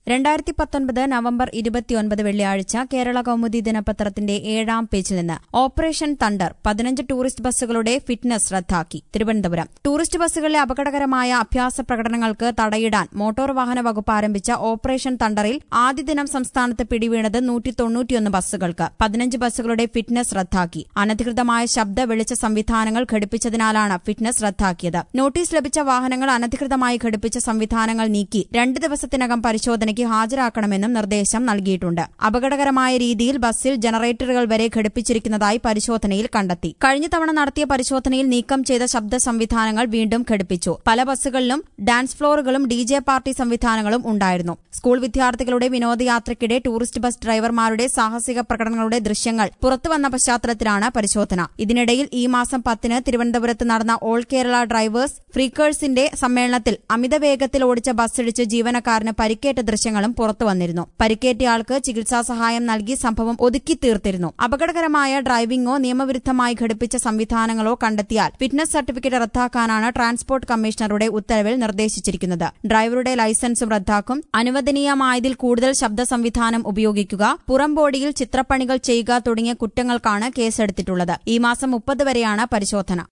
രണ്ടായിരത്തി പത്തൊൻപത് നവംബർ ഇരുപത്തിയൊൻപത് വെള്ളിയാഴ്ച കേരള കൗമുദി ദിനപത്രത്തിന്റെ ഏഴാം പേജിൽ നിന്ന് ഓപ്പറേഷൻ തണ്ടർ പതിനഞ്ച് ടൂറിസ്റ്റ് ബസ്സുകളുടെ ഫിറ്റ്നസ് റദ്ദാക്കി തിരുവനന്തപുരം ടൂറിസ്റ്റ് ബസ്സുകളിലെ അപകടകരമായ അഭ്യാസ പ്രകടനങ്ങൾക്ക് തടയിടാൻ മോട്ടോർ വാഹന വകുപ്പ് ആരംഭിച്ച ഓപ്പറേഷൻ തണ്ടറിൽ ആദ്യ ദിനം സംസ്ഥാനത്ത് പിടിവീണത് നൂറ്റി തൊണ്ണൂറ്റിയൊന്ന് ബസ്സുകൾക്ക് പതിനഞ്ച് ബസ്സുകളുടെ ഫിറ്റ്നസ് റദ്ദാക്കി അനധികൃതമായ ശബ്ദ വെളിച്ച സംവിധാനങ്ങൾ ഘടിപ്പിച്ചതിനാലാണ് ഫിറ്റ്നസ് റദ്ദാക്കിയത് നോട്ടീസ് ലഭിച്ച വാഹനങ്ങൾ അനധികൃതമായി ഘടിപ്പിച്ച സംവിധാനങ്ങൾ നീക്കി രണ്ട് ദിവസത്തിനകം പരിശോധനയ്ക്ക് ഹാജരാക്കണമെന്നും നിർദ്ദേശം നൽകിയിട്ടുണ്ട് അപകടകരമായ രീതിയിൽ ബസ്സിൽ ജനറേറ്ററുകൾ വരെ ഘടിപ്പിച്ചിരിക്കുന്നതായി പരിശോധനയിൽ കണ്ടെത്തി കഴിഞ്ഞ തവണ നടത്തിയ പരിശോധനയിൽ നീക്കം ചെയ്ത ശബ്ദ സംവിധാനങ്ങൾ വീണ്ടും ഘടിപ്പിച്ചു പല ബസ്സുകളിലും ഡാൻസ് ഫ്ലോറുകളും ഡി ജെ പാർട്ടി സംവിധാനങ്ങളും ഉണ്ടായിരുന്നു സ്കൂൾ വിദ്യാർത്ഥികളുടെ വിനോദയാത്രയ്ക്കിടെ ടൂറിസ്റ്റ് ബസ് ഡ്രൈവർമാരുടെ സാഹസിക പ്രകടനങ്ങളുടെ ദൃശ്യങ്ങൾ പുറത്തുവന്ന പശ്ചാത്തലത്തിലാണ് പരിശോധന ഇതിനിടയിൽ ഈ മാസം പത്തിന് തിരുവനന്തപുരത്ത് നടന്ന ഓൾ കേരള ഡ്രൈവേഴ്സ് ഫ്രീക്കേഴ്സിന്റെ സമ്മേളനത്തിൽ അമിത വേഗത്തിൽ ഓടിച്ച ബസ്സിടിച്ച് ജീവനക്കാരന് പരിക്കേറ്റ ദൃശ്യങ്ങളും പുറത്തുവന്നിരുന്നു പരിക്കേറ്റയാൾക്ക് ചികിത്സാ സഹായം നൽകി സംഭവം ഒതുക്കി തീർത്തിരുന്നു അപകടകരമായ ഡ്രൈവിംഗോ നിയമവിരുദ്ധമായി ഘടിപ്പിച്ച സംവിധാനങ്ങളോ കണ്ടെത്തിയാൽ ഫിറ്റ്നസ് സർട്ടിഫിക്കറ്റ് റദ്ദാക്കാനാണ് ട്രാൻസ്പോർട്ട് കമ്മീഷണറുടെ ഉത്തരവിൽ നിർദ്ദേശിച്ചിരിക്കുന്നത് ഡ്രൈവറുടെ ലൈസൻസും റദ്ദാക്കും അനുവദനീയമായതിൽ കൂടുതൽ ശബ്ദ സംവിധാനം ഉപയോഗിക്കുക പുറം ബോഡിയിൽ ചിത്രപ്പണികൾ ചെയ്യുക തുടങ്ങിയ കുറ്റങ്ങൾക്കാണ് കേസെടുത്തിട്ടുള്ളത് ഈ മാസം മുപ്പത് വരെയാണ് പരിശോധന